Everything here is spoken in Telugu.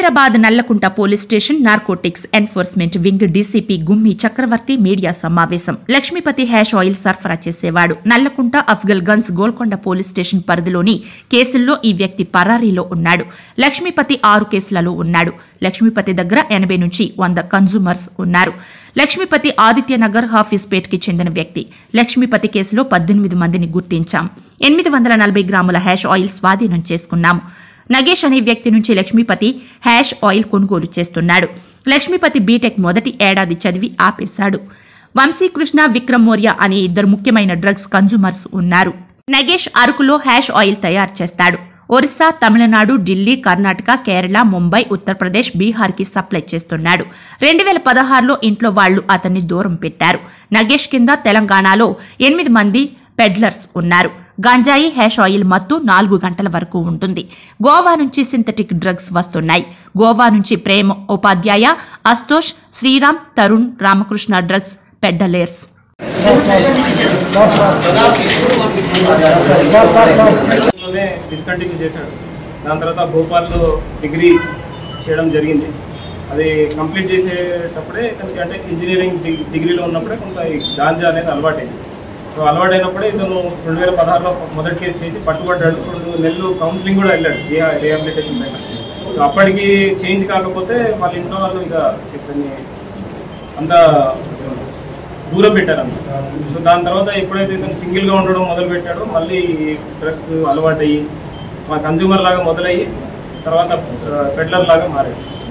Hyderabad Nallakunta police station narcotics enforcement wing DCP Gummi Chakravarthy media సమావేశం లక్ష్మీపతి హ్యాష్ ఆయిల్ సరఫరా చేసేవాడు నల్లకుంట అఫ్గల్ గన్స్ గోల్కొండ పోలీస్ స్టేషన్ పరిధిలోని కేసుల్లో ఈ వ్యక్తి పరారీలో ఉన్నాడు లక్ష్మీపతి ఆరు కేసులలో ఉన్నాడు లక్ష్మీపతి దగ్గర ఎనభై నుంచి వంద కన్జూమర్స్ ఉన్నారు లక్ష్మీపతి ఆదిత్యనగర్ హాఫీస్పేట్కి చెందిన వ్యక్తి లక్ష్మీపతి కేసులో పద్దెనిమిది మందిని గుర్తించాం ఎనిమిది వందల నలభై గ్రాముల హ్యాష్ ఆయిల్ స్వాధీనం చేసుకున్నాము నగేష్ అనే వ్యక్తి నుంచి లక్ష్మీపతి హ్యాష్ ఆయిల్ కొనుగోలు చేస్తున్నాడు లక్ష్మీపతి బీటెక్ మొదటి ఏడాది చదివి ఆపేశాడు వంశీకృష్ణ విక్రమ్ మౌర్య అనే ఇద్దరు ముఖ్యమైన డ్రగ్స్ కన్జూమర్స్ ఉన్నారు నగేష్ అరకులో హ్యాష్ ఆయిల్ తయారు చేస్తాడు ఒరిస్సా తమిళనాడు ఢిల్లీ కర్ణాటక కేరళ ముంబై ఉత్తరప్రదేశ్ బీహార్కి సప్లై చేస్తున్నాడు రెండు వేల పదహారులో ఇంట్లో వాళ్లు అతన్ని దూరం పెట్టారు నగేష్ కింద తెలంగాణలో ఎనిమిది మంది పెడ్లర్స్ ఉన్నారు గంజాయి హ్యాష్ ఆయిల్ మత్తు నాలుగు గంటల వరకు ఉంటుంది గోవా నుంచి సింథటిక్ డ్రగ్స్ వస్తున్నాయి గోవా నుంచి ప్రేమ ఉపాధ్యాయ అస్తోష్ శ్రీరామ్ తరుణ్ రామకృష్ణ డ్రగ్స్ పెడ్డలేర్స్ లోనే డిస్కంటిన్యూ చేశాడు దాని తర్వాత భోపాల్లో డిగ్రీ చేయడం జరిగింది అది కంప్లీట్ చేసేటప్పుడే ఇతనికి అంటే ఇంజనీరింగ్ డి- డిగ్రీలో ఉన్నప్పుడే కొంత ఈ గాంజా అనేది అలవాటైంది సో అలవాటైనప్పుడే ఇతను రెండు వేల పదహారులో మొదటి కేసు చేసి పట్టుబడ్డాడు రెండు నెలలు కౌన్సిలింగ్ కూడా వెళ్ళాడు రియా రిహాబిలిటేషన్ పైన సో అప్పటికి చేంజ్ కాకపోతే వాళ్ళ ఇంట్లో వాళ్ళు ఇక ఇతన్ని అంత దూరం పెట్టారు అంత సో దాని తర్వాత ఎప్పుడైతే ఇతను సింగిల్గా ఉండడం మొదలు పెట్టాడో మళ్ళీ డ్రగ్స్ అలవాటయ్యి మా కన్జ్యూమర్ లాగా మొదలయ్యి తర్వాత పెడ్లర్ లాగా మారాడు